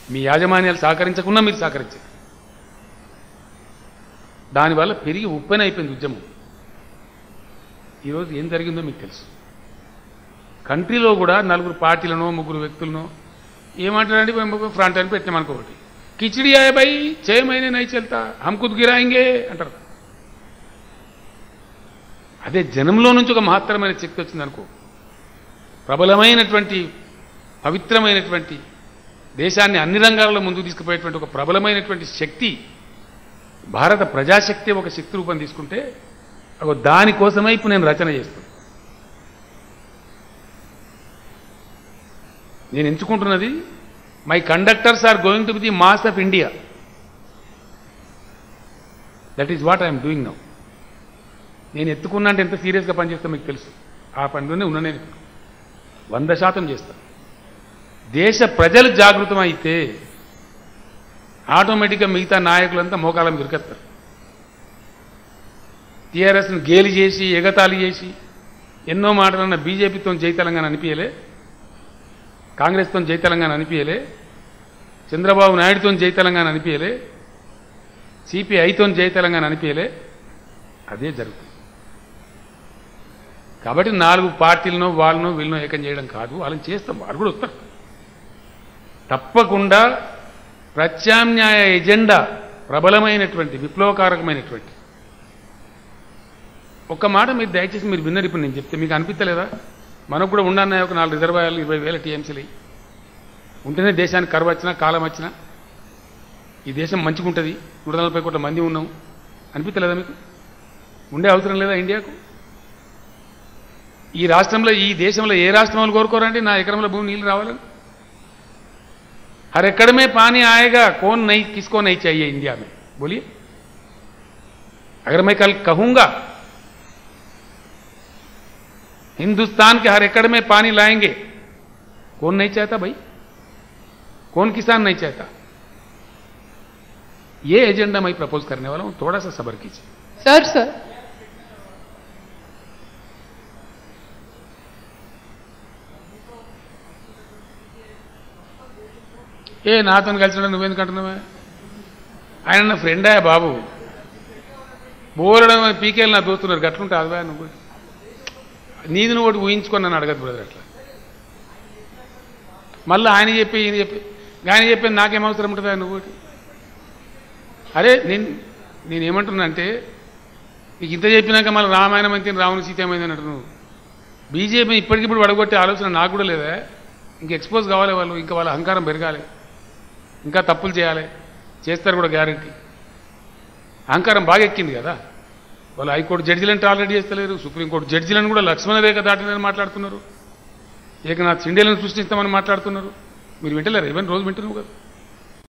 మీ యాజమాన్యాలు సహకరించకుండా మీరు సహకరించారు దానివల్ల పెరిగి ఉప్పెన అయిపోయింది ఉద్యమం ఈరోజు ఏం జరిగిందో మీకు తెలుసు కంట్రీలో కూడా నలుగురు పార్టీలనో ముగ్గురు వ్యక్తులనో ఏమంటారంటే మేము ఫ్రంట్ అని పెట్టినాం అనుకోటి కిచిడి ఆయే బై చేయమైనా నై చెల్తా హమ్ కుద్ గిరాయింగే అంటారు అదే జనంలో నుంచి ఒక మహత్తరమైన శక్తి వచ్చింది అనుకో ప్రబలమైనటువంటి పవిత్రమైనటువంటి దేశాన్ని అన్ని రంగాలలో ముందుకు తీసుకుపోయేటువంటి ఒక ప్రబలమైనటువంటి శక్తి భారత ప్రజాశక్తి ఒక శక్తి రూపం తీసుకుంటే అగో దానికోసమే ఇప్పుడు నేను రచన చేస్తాను నేను ఎంచుకుంటున్నది my conductors are going to be the mass of India that is what I'm doing now నేను ఎత్తుకున్నా అంటే ఎంత సీరియస్గా పనిచేస్తా మీకు తెలుసు ఆ పనిలోనే ఉన్నా నేను ఇప్పుడు. వంద శాతం చేస్తా దేశ ప్రజలు జాగృతం అయితే ఆటోమేటిక్గా మిగతా నాయకులంతా మోకాలం దొరికేస్తారు టీఆర్ఎస్ను గేలి చేసి ఎగతాళి చేసి ఎన్నో మాటలన్న బీజేపీతో జై తెలంగాణ అనిపించలే కాంగ్రెస్తో జై తెలంగాణ అనిపించలే చంద్రబాబు నాయుడుతో జై తెలంగాణ అనిపించలే సిపిఐతో జై తెలంగాణ అనిపించలే అదే జరుగుతుంది కాబట్టి నాలుగు పార్టీలను వాళ్ళను వీళ్ళను ఏకం చేయడం కాదు వాళ్ళని చేస్తాం వాళ్ళు కూడా వస్తారు తప్పకుండా ప్రత్యామ్నాయ ఎజెండా ప్రబలమైనటువంటి విప్లవకారకమైనటువంటి ఒక్క మాట మీరు దయచేసి మీరు విన్నరు ఇప్పుడు నేను చెప్తే మీకు అనిపించలేదా మనకు కూడా ఉండన్నాయి ఒక నాలుగు రిజర్వాయర్లు ఇరవై వేల టీఎంసీలు ఉంటేనే దేశానికి కరువు వచ్చినా కాలం వచ్చినా ఈ దేశం మంచిగా ఉంటుంది నూట నలభై కోట్ల మంది ఉన్నాం అనిపించలేదా మీకు ఉండే అవసరం లేదా ఇండియాకు ఈ రాష్ట్రంలో ఈ దేశంలో ఏ రాష్ట్రం వాళ్ళు కోరుకోరండి నా ఎకరంలో భూమి నీళ్ళు రావాలని हर एकड़ में पानी आएगा कौन नहीं किसको नहीं चाहिए इंडिया में बोलिए अगर मैं कल कहूंगा हिंदुस्तान के हर एकड़ में पानी लाएंगे कौन नहीं चाहता भाई कौन किसान नहीं चाहता ये एजेंडा मैं प्रपोज करने वाला हूं थोड़ा सा सबर कीजिए सर सर ఏ నాతో కలిసి నువ్వెందుకు అంటున్నావా ఆయన నా ఫ్రెండా బాబు బోరడం పీకేలు నా దోస్తున్నారు గట్లుంటే అదివా నువ్వు నీది నువ్వు ఒకటి ఊహించుకొని నన్ను అడగదు బ్రదర్ అట్లా మళ్ళీ ఆయన చెప్పి ఈయన చెప్పి ఆయన చెప్పి నాకేం అవసరం ఉంటుందా నువ్వు ఒకటి అరే నేను నేనేమంటున్నా అంటే నీకు ఇంత చెప్పినాక మళ్ళీ రామాయణం అయితే రావణ సీత ఏమైంది అంటారు నువ్వు బీజేపీ ఇప్పటికిప్పుడు వడగొట్టే ఆలోచన నాకు కూడా లేదా ఇంక ఎక్స్పోజ్ కావాలి వాళ్ళు ఇంకా వాళ్ళ అహంకారం పెరగాలి ఇంకా తప్పులు చేయాలి చేస్తారు కూడా గ్యారంటీ అహంకారం బాగా ఎక్కింది కదా వాళ్ళు హైకోర్టు జడ్జిలను టాలరేట్ చేస్తలేరు సుప్రీంకోర్టు జడ్జిలను కూడా లక్ష్మణ రేఖ దాటినని మాట్లాడుతున్నారు ఏకనాథ్ సిండేలను సృష్టిస్తామని మాట్లాడుతున్నారు మీరు వింటలేరు ఈవెన్ రోజు వింటున్నావు కదా